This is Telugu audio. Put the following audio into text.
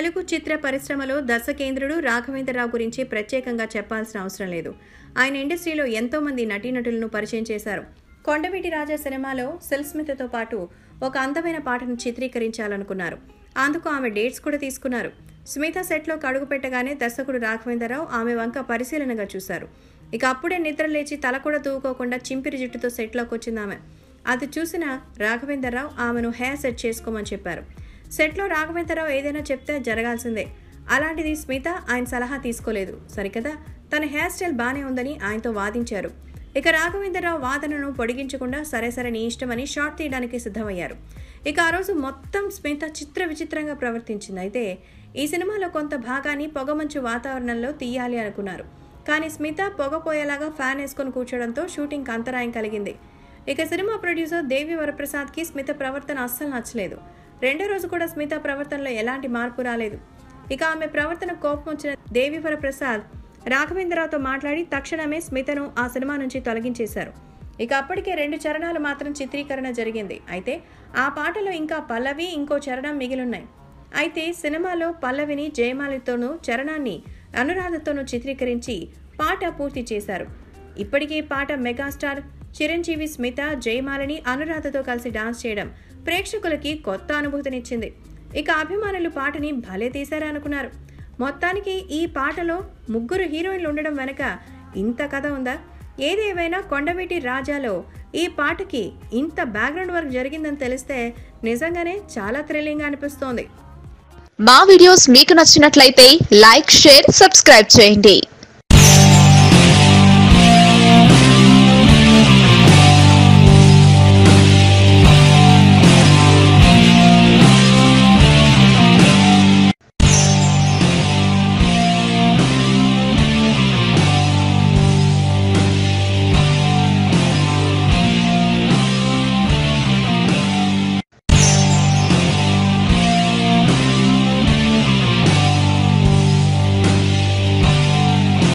తెలుగు చిత్ర పరిశ్రమలో దర్శకేంద్రుడు రాఘవేంద్రరావు గురించి ప్రత్యేకంగా చెప్పాల్సిన అవసరం లేదు ఆయన ఇండస్ట్రీలో ఎంతో మంది నటీనటులను పరిచయం చేశారు కొండవీటి రాజా సినిమాలో సెల్స్మితతో పాటు ఒక అందమైన పాటను చిత్రీకరించాలనుకున్నారు అందుకు ఆమె డేట్స్ కూడా తీసుకున్నారు స్మిత సెట్లో కడుగు పెట్టగానే దర్శకుడు రాఘవేంద్రరావు ఆమె వంక పరిశీలనగా చూశారు ఇక అప్పుడే నిద్ర లేచి తల కూడా తూకోకుండా చింపిరి జుట్టుతో సెట్లోకి వచ్చింది ఆమె అది చూసిన రాఘవేంద్రరావు ఆమెను హెయిర్ సెట్ చేసుకోమని చెప్పారు సెట్లో రాఘవేంద్రరావు ఏదైనా చెప్తే జరగాల్సిందే అలాంటిది స్మిత ఆయన సలహా తీసుకోలేదు సరికదా తన హెయిర్ స్టైల్ బానే ఉందని ఆయనతో వాదించారు ఇక రాఘవేంద్రరావు వాదనను పొడిగించకుండా సరే సరే నీ ఇష్టమని షార్ట్ తీయడానికి సిద్ధమయ్యారు ఇక ఆ రోజు మొత్తం స్మిత చిత్ర విచిత్రంగా ప్రవర్తించింది అయితే ఈ సినిమాలో కొంత భాగాన్ని పొగమంచు వాతావరణంలో తీయాలి అనుకున్నారు కానీ స్మిత పొగ పోయేలాగా ఫ్యాన్ వేసుకొని కూర్చోవడంతో షూటింగ్కి అంతరాయం కలిగింది ఇక సినిమా ప్రొడ్యూసర్ దేవి వరప్రసాద్కి స్మిత ప్రవర్తన అస్సలు నచ్చలేదు రెండో రోజు కూడా స్మిత ప్రవర్తనలో ఎలాంటి మార్పు రాలేదు ఇక ఆమె ప్రవర్తన కోపం వచ్చిన దేవి వరప్రసాద్ రాఘవేంద్రరావుతో మాట్లాడి తక్షణమే స్మితను ఆ సినిమా నుంచి తొలగించేశారు ఇక అప్పటికే రెండు చరణాలు మాత్రం చిత్రీకరణ జరిగింది అయితే ఆ పాటలో ఇంకా పల్లవి ఇంకో చరణం మిగిలున్నాయి అయితే సినిమాలో పల్లవిని జయమాలితోనూ చరణాన్ని అనురాధతోనూ చిత్రీకరించి పాట పూర్తి చేశారు ఇప్పటికీ పాట మెగాస్టార్ చిరంజీవి స్మిత జయమాలని అనురాధతో కలిసి డాన్స్ చేయడం ప్రేక్షకులకి కొత్త అనుభూతినిచ్చింది ఇక అభిమానులు పాటని భలే తీశారనుకున్నారు మొత్తానికి ఈ పాటలో ముగ్గురు హీరోయిన్లు ఉండడం వెనక ఇంత కథ ఉందా ఏదేవైనా కొండవీటి రాజాలో ఈ పాటకి ఇంత బ్యాక్గ్రౌండ్ వర్క్ జరిగిందని తెలిస్తే నిజంగానే చాలా థ్రిల్లింగ్ అనిపిస్తోంది మా వీడియోస్ మీకు నచ్చినట్లయితే లైక్ షేర్ సబ్స్క్రైబ్ చేయండి